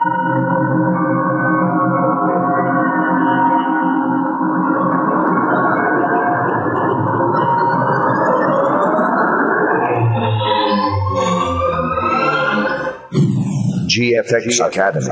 GFX Academy.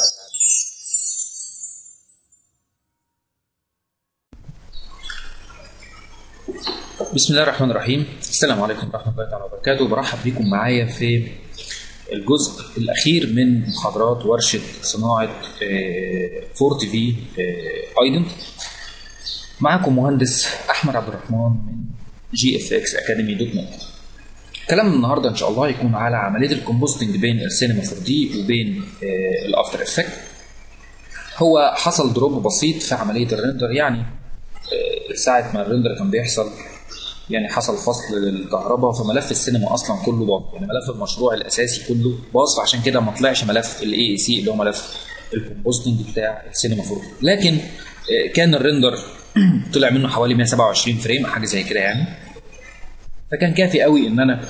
بسم الله الرحمن الرحيم السلام عليكم ورحمه الله تعالى وبركاته برحب بكم معايا في الجزء الاخير من محاضرات ورشه صناعه فورت في ايدنت معكم مهندس احمد عبد الرحمن من جي اف اكس اكاديمي دوت نت كلامنا النهارده ان شاء الله هيكون على عمليه الكومبوستنج بين السينما 4 دي وبين الافتر افكت هو حصل دروب بسيط في عمليه الريندر يعني ساعه ما الريندر كان بيحصل يعني حصل فصل للكهرباء فملف السينما اصلا كله باظ يعني ملف المشروع الاساسي كله باظ فعشان كده ما طلعش ملف الاي اي سي اللي هو ملف الكومبوستنج بتاع السينما 4 لكن كان الريندر طلع منه حوالي 127 فريم حاجه زي كده يعني فكان كافي قوي ان انا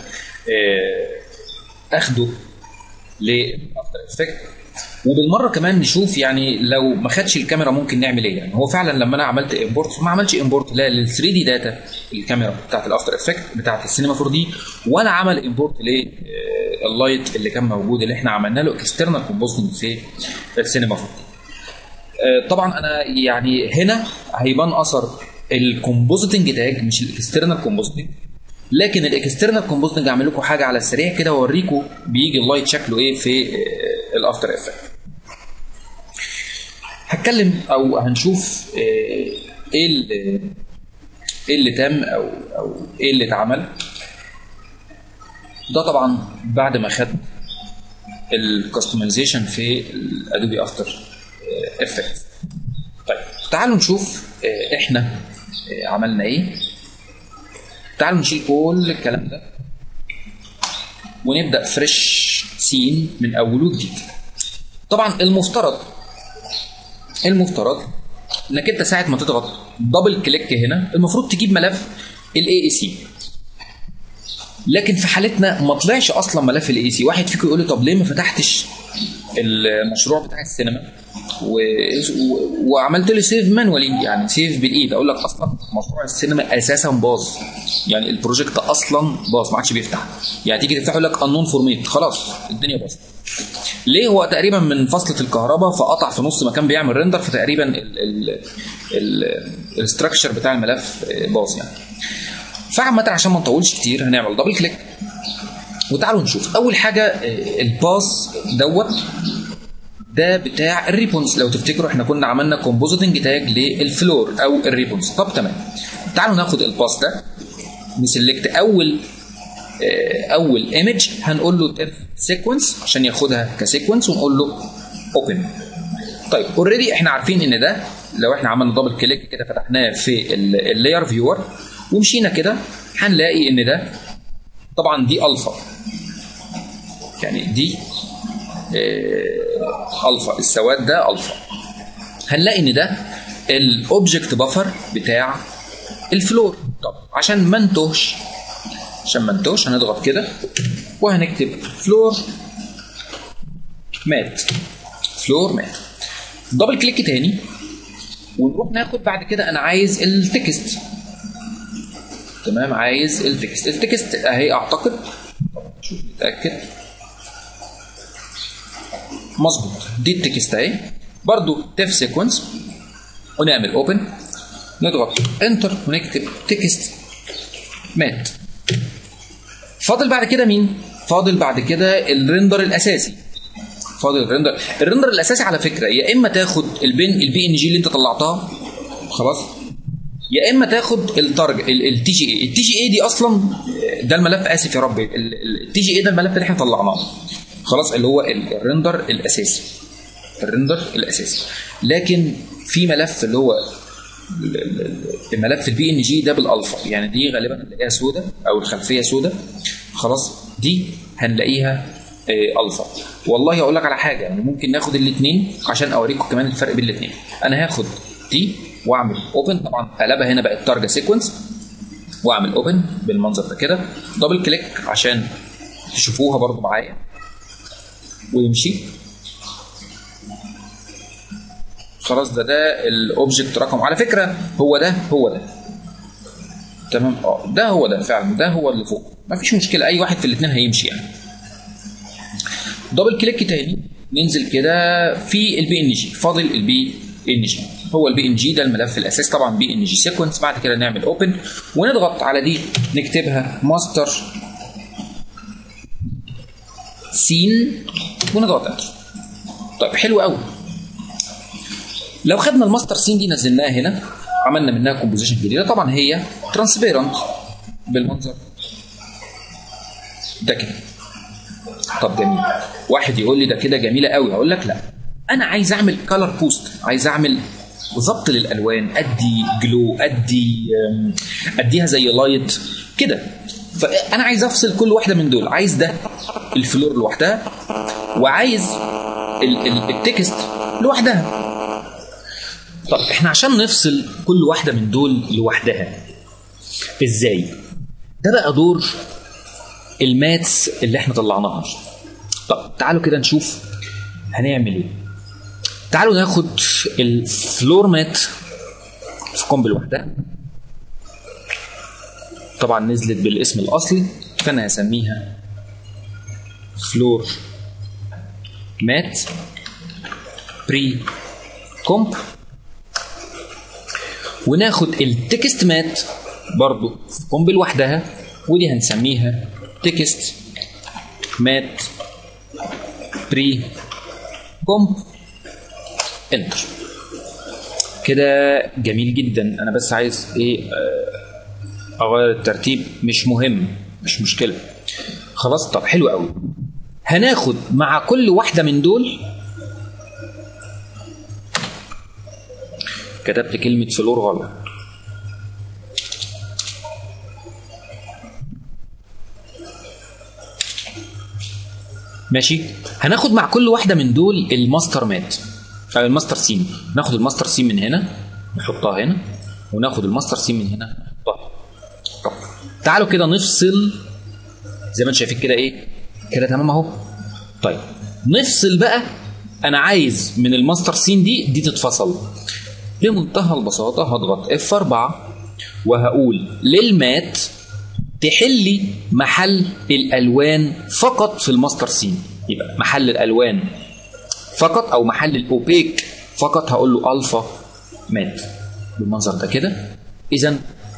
اخده للافتر افكت وبالمره كمان نشوف يعني لو ما خدش الكاميرا ممكن نعمل ايه يعني هو فعلا لما انا عملت امبورت ما عملش امبورت لا لل 3 دي داتا الكاميرا بتاعت الافتر افكت بتاعت السينما 4 دي ولا عمل امبورت لللايت اللي كان موجود اللي احنا عملنا له اكسترنال كومبوستنج في السينما 4 دي طبعا انا يعني هنا هيبان اثر الكومبوزيتنج تاج مش الاكسترنال كومبوزيتنج لكن الاكسترنال كومبوزنج اعمل لكم حاجه على السريع كده واوريكم بيجي اللايت شكله ايه في الافتر افكت هتكلم او هنشوف ايه اللي ايه اللي تم او او ايه اللي اتعمل ده طبعا بعد ما خد الكستمايزيشن في الادوبي افتر افكت طيب تعالوا نشوف احنا عملنا ايه تعالوا نشيل كل الكلام ده ونبدا فريش سين من اول وجديد طبعا المفترض المفترض انك انت ساعه ما تضغط دبل كليك هنا المفروض تجيب ملف الاي اي سي لكن في حالتنا ما طلعش اصلا ملف الاي سي واحد فيكم يقول لي طب ليه ما فتحتش المشروع بتاع السينما و... و... وعملت له سيف مانوالي يعني سيف بالايد اقول لك اصلا مشروع السينما اساسا باظ يعني البروجكت اصلا باظ ما عادش بيفتح يعني تيجي تفتحه لك انون فورميت خلاص الدنيا باظت ليه هو تقريبا من فصلة الكهرباء فقطع في نص ما كان بيعمل ريندر فتقريبا الاستراكشر بتاع الملف باظ يعني فعامة عشان ما نطولش كتير هنعمل دبل كليك وتعالوا نشوف اول حاجه الباس دوت ده بتاع الريبونز لو تفتكروا احنا كنا عملنا كومبوزيتنج تاج للفلور او الريبونز طب تمام تعالوا ناخد الباس ده نسلكت اول اول ايمج هنقول له اف سيكونس عشان ياخدها كسيكونس ونقول له اوبن طيب اوريدي احنا عارفين ان ده لو احنا عملنا دبل كليك كده فتحناه في اللاير فيور ومشينا كده هنلاقي ان ده طبعا دي الفا يعني دي آه الفا السواد ده الفا هنلاقي ان ده الاوبجكت بفر بتاع الفلور طب عشان ما نتوهش عشان ما نتوهش هنضغط كده وهنكتب فلور مات فلور مات دبل كليك تاني ونروح ناخد بعد كده انا عايز التكست تمام عايز التكست التكست اهي اعتقد شوف نتاكد مظبوط دي التكست اهي برضو تف سيكونس ونعمل اوبن نضغط انتر ونكتب تكست مات فاضل بعد كده مين فاضل بعد كده الريندر الاساسي فاضل الريندر الريندر الاساسي على فكره يا اما تاخد البين البي ان جي اللي انت طلعتها خلاص يا اما تاخد التارجت التي جي اي التي جي اي دي اصلا ده الملف اسف يا رب التي جي اي ده الملف اللي احنا طلعناه خلاص اللي هو الريندر الاساسي الريندر الاساسي لكن في ملف اللي هو الملف البي ان جي ده بالالفا يعني دي غالبا هنلاقيها سودة او الخلفيه سودة خلاص دي هنلاقيها الفا والله اقول لك على حاجه يعني ممكن ناخد الاثنين عشان اوريكم كمان الفرق بين الاثنين انا هاخد دي واعمل اوبن طبعا قلبها هنا بقت تارجت سيكونس واعمل اوبن بالمنظر ده كده دبل كليك عشان تشوفوها برضو معايا ويمشي خلاص ده ده الاوبجكت رقم على فكره هو ده هو ده تمام اه ده هو ده فعلا ده هو اللي فوق مفيش مشكله اي واحد في الاثنين هيمشي يعني دبل كليك تاني ننزل كده في البي ان جي فاضل البي ان جي هو البي ان جي ده الملف الاساسي طبعا بي ان جي سيكونس بعد كده نعمل اوبن ونضغط على دي نكتبها ماستر سين ونضغط انتر طيب حلو قوي لو خدنا الماستر سين دي نزلناها هنا عملنا منها كومبوزيشن جديده طبعا هي ترانسبيرنت بالمنظر ده كده طب جميل واحد يقول لي ده كده جميله قوي هقول لك لا انا عايز اعمل كلر بوست عايز اعمل ضبط للالوان ادي جلو ادي أم، اديها زي لايت كده فانا عايز افصل كل واحده من دول عايز ده الفلور لوحدها وعايز ال- ال- التكست لوحدها طب احنا عشان نفصل كل واحده من دول لوحدها ازاي ده بقى دور الماتس اللي احنا طلعناها طب تعالوا كده نشوف هنعمل ايه تعالوا ناخد الفلور مات في كومب لوحدها طبعا نزلت بالاسم الاصلي فانا هسميها فلور مات بري كومب وناخد التكست مات برضو في كومب لوحدها ودي هنسميها تكست مات بري كومب انتر كده جميل جدا انا بس عايز ايه آه، اغير الترتيب مش مهم مش مشكله خلاص طب حلو قوي هناخد مع كل واحده من دول كتبت كلمه فلور غلط ماشي هناخد مع كل واحده من دول الماستر مات او الماستر سين ناخد الماستر سين من هنا نحطها هنا وناخد الماستر سين من هنا نحطها طب تعالوا كده نفصل زي ما انتم شايفين كده ايه كده تمام اهو طيب نفصل بقى انا عايز من الماستر سين دي دي تتفصل بمنتهى البساطه هضغط اف 4 وهقول للمات تحلي محل الالوان فقط في الماستر سين يبقى محل الالوان فقط او محل الاوبيك فقط هقول له الفا مات بالمنظر ده كده اذا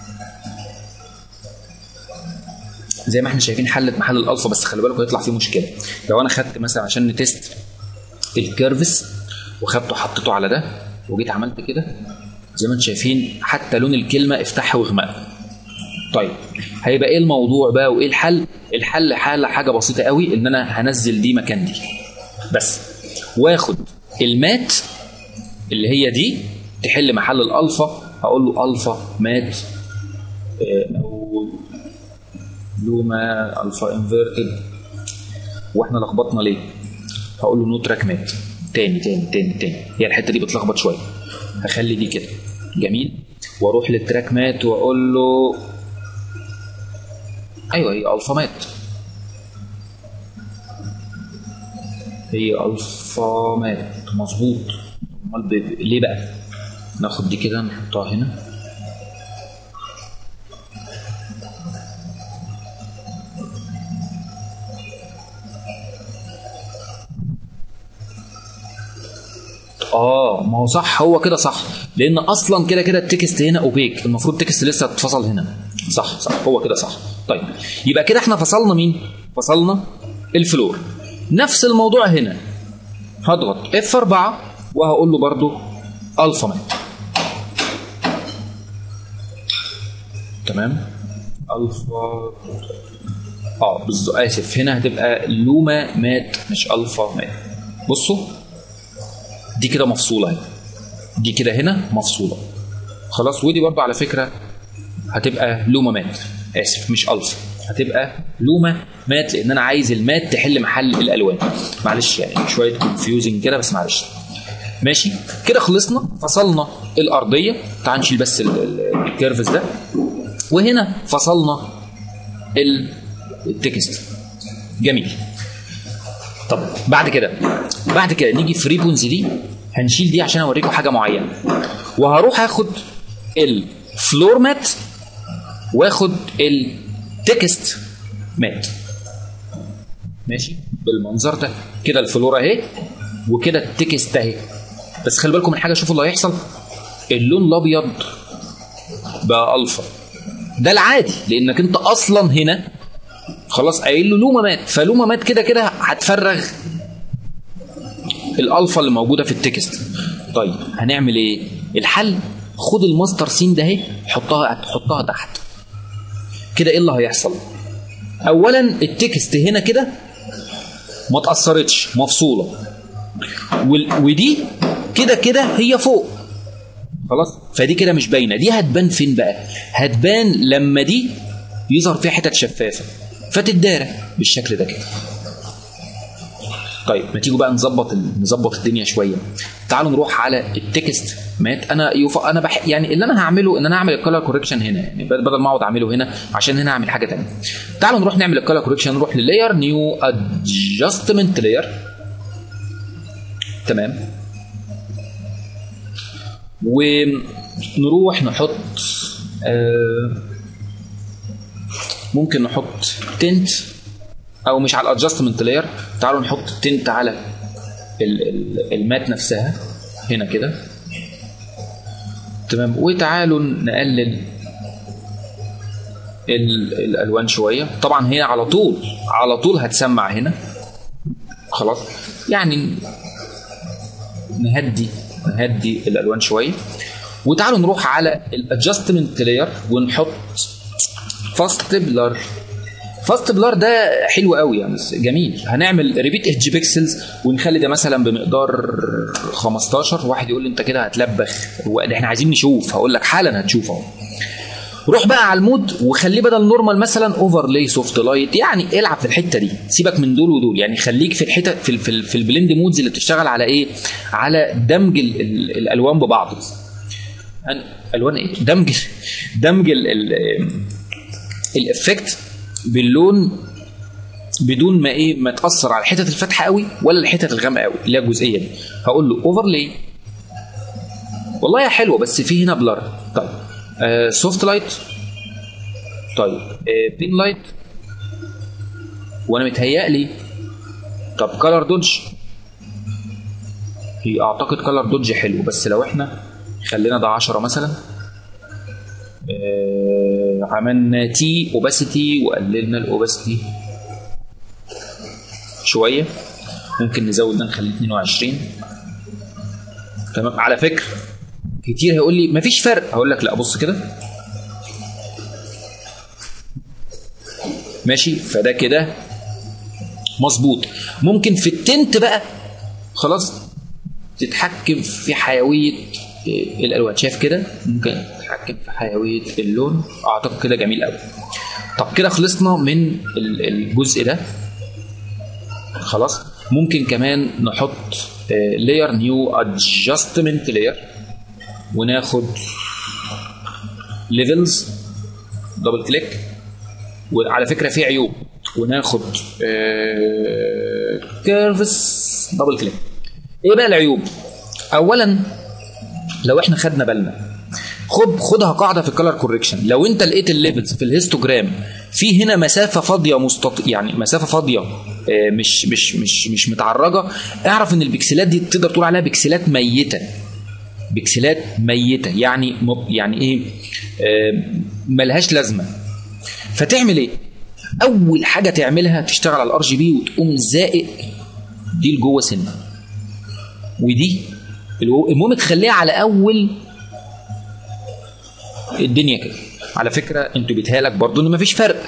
زي ما احنا شايفين حلت محل الالفا بس خلي بالكم هيطلع فيه مشكله لو انا خدت مثلا عشان نتست الكيرفس وخدته حطيته على ده وجيت عملت كده زي ما انتم شايفين حتى لون الكلمه افتحها واغمقها طيب هيبقى ايه الموضوع بقى وايه الحل الحل حاله حاجه بسيطه قوي ان انا هنزل دي مكان دي بس واخد المات اللي هي دي تحل محل الالفا هقول له الفا مات آه، او لوما الفا انفيرتد واحنا لخبطنا ليه هقول له نو تراك مات تاني تاني تاني تاني هي الحته دي بتلخبط شويه هخلي دي كده جميل واروح للتراك مات واقول له ايوه هي الفا مات هي الفا مات مظبوط امال ب- ليه بقى ناخد دي كده نحطها هنا اه ما هو صح هو كده صح لان اصلا كده كده التكست هنا اوبيك المفروض التكست لسه اتفصل هنا صح صح هو كده صح طيب يبقى كده احنا فصلنا مين فصلنا الفلور نفس الموضوع هنا هضغط اف 4 وهقول له برضو الفا مات تمام الفا اه بالظبط اسف هنا هتبقى لوما مات مش الفا مات بصوا دي كده مفصوله اهي دي كده هنا مفصوله خلاص ودي برضه على فكره هتبقى لوما مات اسف مش الفا هتبقى لوما مات لان انا عايز المات تحل محل الالوان معلش يعني شويه كونفيوزنج كده بس معلش ماشي كده خلصنا فصلنا الارضيه تعال نشيل بس ال- ال- الكيرفز ده وهنا فصلنا ال- التكست جميل طب بعد كده بعد كده نيجي في ريبونز دي هنشيل دي عشان اوريكم حاجه معينه وهروح اخد الفلور مات واخد التكست مات ماشي بالمنظر ده كده الفلور اهي وكده التكست اهي بس خلي بالكم من حاجه شوفوا اللي هيحصل اللون الابيض بقى الفا ده العادي لانك انت اصلا هنا خلاص قايل له لوما مات فلوما مات كده كده هتفرغ الالفا اللي موجوده في التكست طيب هنعمل ايه الحل خد الماستر سين ده اهي حطها حطها تحت كده ايه اللي هيحصل اولا التكست هنا كده ما اتاثرتش مفصوله وال- ودي كده كده هي فوق خلاص فدي كده مش باينه دي هتبان فين بقى هتبان لما دي يظهر فيها حتت شفافه فتتدارى بالشكل ده كده طيب ما تيجوا بقى نظبط ال- نظبط الدنيا شويه تعالوا نروح على التكست مات انا يوف... انا بح... يعني اللي انا هعمله ان انا اعمل الكالر كوركشن هنا يعني بدل بدل ما اقعد اعمله هنا عشان هنا اعمل حاجه ثانيه تعالوا نروح نعمل الكالر كوركشن نروح للاير نيو ادجستمنت لاير تمام ونروح نحط آه ممكن نحط تنت او مش على الادجستمنت لاير تعالوا نحط تنت على ال- ال- المات نفسها هنا كده تمام وتعالوا نقلل ال- الالوان شويه طبعا هي على طول على طول هتسمع هنا خلاص يعني نهدي نهدي الالوان شويه وتعالوا نروح على الادجستمنت لاير ونحط فاست بلر فاست بلر ده حلو قوي يعني جميل هنعمل ريبيت ايدج بيكسلز ونخلي ده مثلا بمقدار 15 واحد يقول لي انت كده هتلبخ هو ده احنا عايزين نشوف هقول لك حالا هتشوف اهو روح بقى على المود وخليه بدل نورمال مثلا اوفرلاي سوفت لايت يعني العب في الحته دي سيبك من دول ودول يعني خليك في الحته في ال في, ال في البلند مودز اللي بتشتغل على ايه على دمج ال ال الالوان ببعض أن- الوان ايه دمج دمج ال ال الافكت باللون بدون ما ايه ما تاثر على الحتت الفاتحه قوي ولا الحتت الغامقه قوي اللي هي الجزئيه دي هقول له اوفرلاي والله هي حلوه بس في هنا بلر طيب آه سوفت لايت طيب آه بين لايت وانا متهيألي طب كلر دوج هي اعتقد كلر دوج حلو بس لو احنا خلينا ده 10 مثلا آه عملنا تي اوباسيتي وقللنا الاوباسيتي شويه ممكن نزود ده نخليه 22 تمام على فكره كتير هيقول لي مفيش فرق هقول لك لا بص كده ماشي فده كده مظبوط ممكن في التنت بقى خلاص تتحكم في حيويه إيه، الالوان شايف كده ممكن تتحكم في حيويه اللون اعتقد كده جميل قوي طب كده خلصنا من ال- الجزء ده خلاص ممكن كمان نحط لاير نيو ادجستمنت لاير وناخد ليفلز دبل كليك وعلى فكره في عيوب وناخد كيرفس دبل كليك ايه بقى العيوب اولا لو احنا خدنا بالنا خد خدها قاعده في الكالر كوريكشن لو انت لقيت الليفلز في الهيستوجرام في هنا مسافه فاضيه مستط... يعني مسافه فاضيه آه، مش مش مش مش متعرجه اعرف ان البكسلات دي تقدر تقول عليها بكسلات ميته بكسلات ميته يعني م- يعني ايه آه، ملهاش لازمه فتعمل ايه اول حاجه تعملها تشتغل على الار جي بي وتقوم زائق دي لجوه سنه ودي الو- المهم تخليها على اول الدنيا كده على فكره انتوا بيتهيألك برضو ان مفيش فرق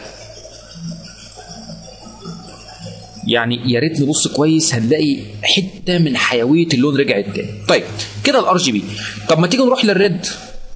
يعني يا ريت نبص كويس هنلاقي حته من حيويه اللون رجعت تاني طيب كده الار جي بي طب ما تيجي نروح للريد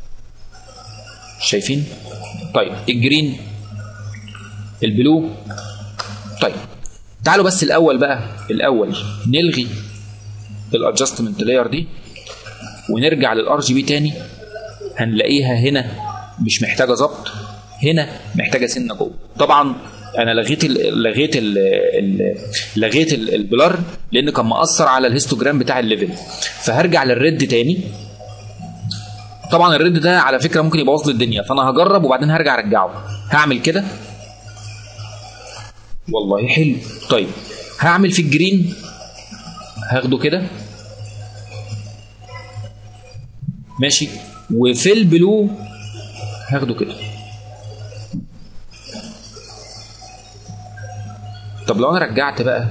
شايفين طيب الجرين البلو طيب تعالوا بس الاول بقى الاول نلغي الادجستمنت لاير دي ونرجع للار جي بي تاني هنلاقيها هنا مش محتاجه ظبط هنا محتاجه سنه جوه طبعا انا لغيت ال لغيت ال ال لغيت ال- البلر لان كان مأثر على الهيستوجرام بتاع الليفل فهرجع للريد تاني طبعا الريد ده على فكره ممكن يبوظ لي الدنيا فانا هجرب وبعدين هرجع ارجعه هعمل كده والله حلو طيب هعمل في الجرين هاخده كده ماشي وفي البلو هاخده كده طب لو انا رجعت بقى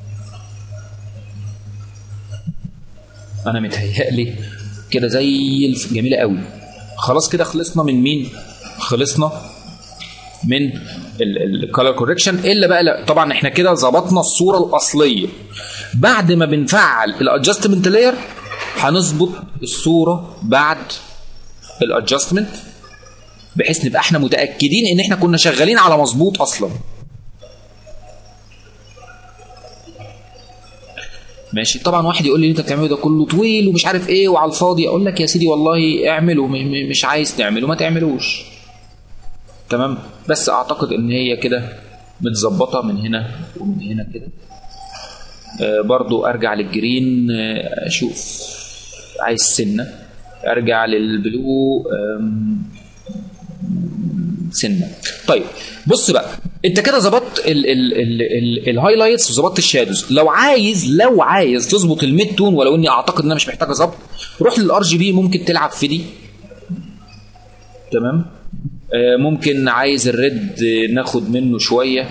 انا متهيألي كده زي الف... جميله قوي خلاص كده خلصنا من مين خلصنا من الكالر كوركشن الا بقى لا طبعا احنا كده ظبطنا الصوره الاصليه بعد ما بنفعل الادجستمنت لاير هنظبط الصوره بعد الادجستمنت بحيث نبقى احنا متاكدين ان احنا كنا شغالين على مظبوط اصلا ماشي طبعا واحد يقول لي انت بتعمله ده كله طويل ومش عارف ايه وعلى الفاضي اقول لك يا سيدي والله اعمله م- م- مش عايز تعمله ما تعملوش تمام بس اعتقد ان هي كده متظبطه من هنا ومن هنا كده آه برضو ارجع للجرين آه اشوف عايز سنه ارجع للبلو آم، سنه طيب بص بقى انت كده ظبطت ال- ال- ال- ال- الهايلايتس وظبطت الشادوز لو عايز لو عايز تظبط الميد تون ولو اني اعتقد ان انا مش محتاجه ظبط روح للار جي بي ممكن تلعب في دي تمام آه، ممكن عايز الريد آه، ناخد منه شويه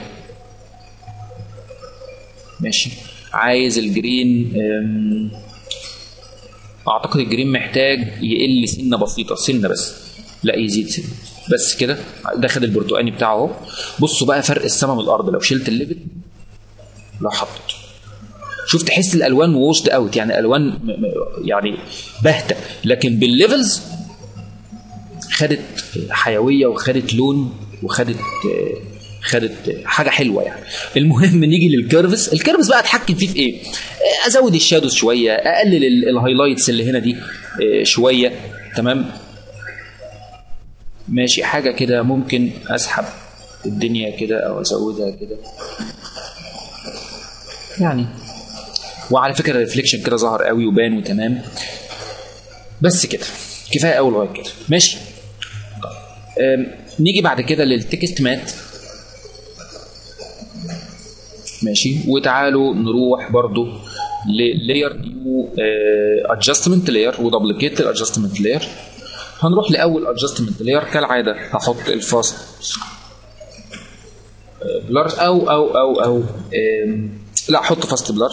ماشي عايز الجرين آم، اعتقد الجرين محتاج يقل سنه بسيطه سنه بس لا يزيد سنه بس كده ده خد البرتقاني بتاعه اهو بصوا بقى فرق السما من الارض لو شلت الليفل لو حطيت شوف تحس الالوان ووشد اوت يعني الوان م- م- يعني باهته لكن بالليفلز خدت حيويه وخدت لون وخدت آه، خدت حاجه حلوه يعني المهم نيجي للكيرفز الكيرفز بقى اتحكم فيه في ايه آه، ازود الشادوز شويه اقلل ال- الهايلايتس اللي هنا دي آه، شويه تمام ماشي حاجه كده ممكن اسحب الدنيا كده او ازودها كده يعني وعلى فكره الريفليكشن كده ظهر قوي وبان وتمام بس كده كفايه قوي لغايه كده ماشي أم، نيجي بعد كده للتكست مات ماشي وتعالوا نروح برضو للاير نيو ادجستمنت لاير ودبليكيت الادجستمنت لاير هنروح لاول ادجستمنت لاير كالعاده هحط الفاست بلر او او او او أم، لا احط فاست بلر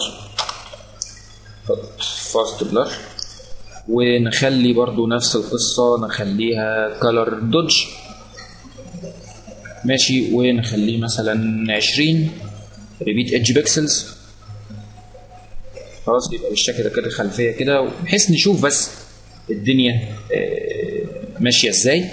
حط فاست بلر ونخلي برضو نفس القصة نخليها كولر دوج ماشي ونخليه مثلا 20 ريبيت ايدج بيكسلز خلاص يبقى بالشكل ده كده خلفية كده بحيث نشوف بس الدنيا آه، ماشية ازاي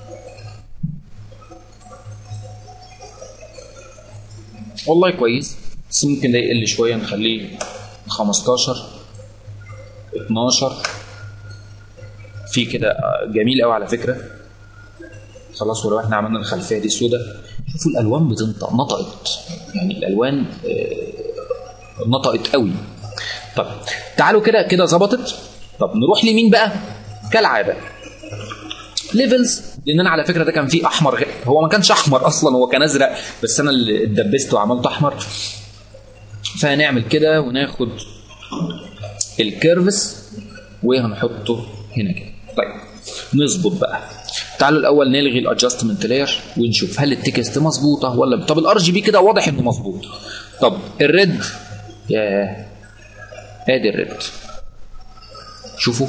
والله كويس بس ممكن ده يقل شوية نخليه 15 12 في كده جميل قوي على فكره خلاص ولو احنا عملنا الخلفيه دي سودة شوفوا الالوان بتنطق نطقت يعني الالوان آه، نطقت قوي طب تعالوا كده كده ظبطت طب نروح لمين بقى كالعاده ليفلز لان انا على فكره ده كان فيه احمر غ... هو ما كانش احمر اصلا هو كان ازرق بس انا اللي اتدبست وعملته احمر فهنعمل كده وناخد الكيرفس وهنحطه هنا كده طيب نظبط بقى تعالوا الاول نلغي الادجستمنت لاير ونشوف هل التكست مظبوطه ولا طب الار جي بي كده واضح انه مظبوط طب الريد ياه ادي الريد شوفوا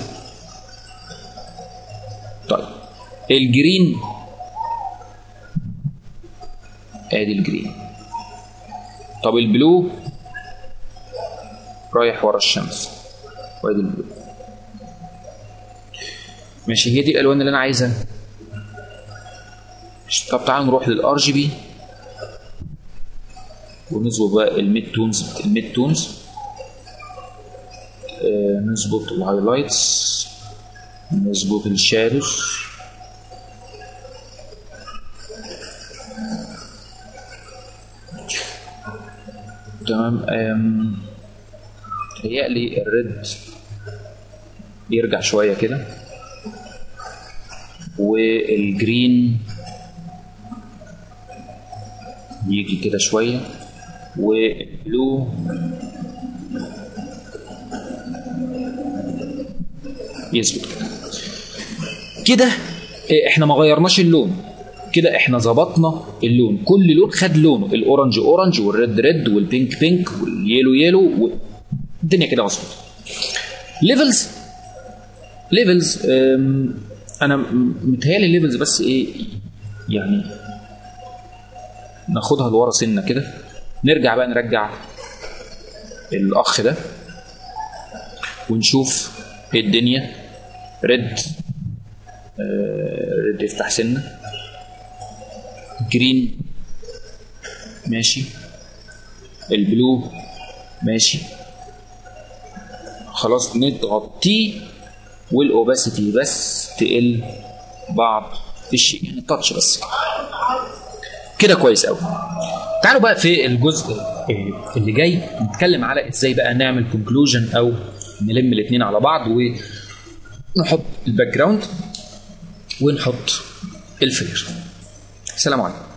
طيب الجرين ادي الجرين طب البلو رايح ورا الشمس وادي البلو ماشي هي دي الالوان اللي انا عايزها طب تعالوا نروح للار جي بي ونظبط بقى الميد تونز الميد تونز آه نظبط الهايلايتس نظبط الشادوز تمام أم، تهيألي الريد يرجع شوية كده والجرين يجي كده شوية والبلو يثبت كده كده إيه، احنا ما غيرناش اللون كده احنا ظبطنا اللون كل لون خد لونه الاورنج اورنج والريد ريد والبينك بينك واليلو يلو الدنيا كده مظبوطه ليفلز ليفلز انا م- متهيألي ليفلز بس ايه يعني ناخدها لورا سنه كده نرجع بقى نرجع الاخ ده ونشوف ايه الدنيا ريد آه، ريد يفتح سنه جرين ماشي البلو ماشي خلاص نضغط تي والاوباسيتي بس تقل بعض الشيء يعني تاتش بس كده كويس قوي تعالوا بقى في الجزء آه، اللي جاي نتكلم على ازاي بقى نعمل كونكلوجن او نلم الاثنين على بعض ونحط الباك جراوند ونحط الفلير السلام عليكم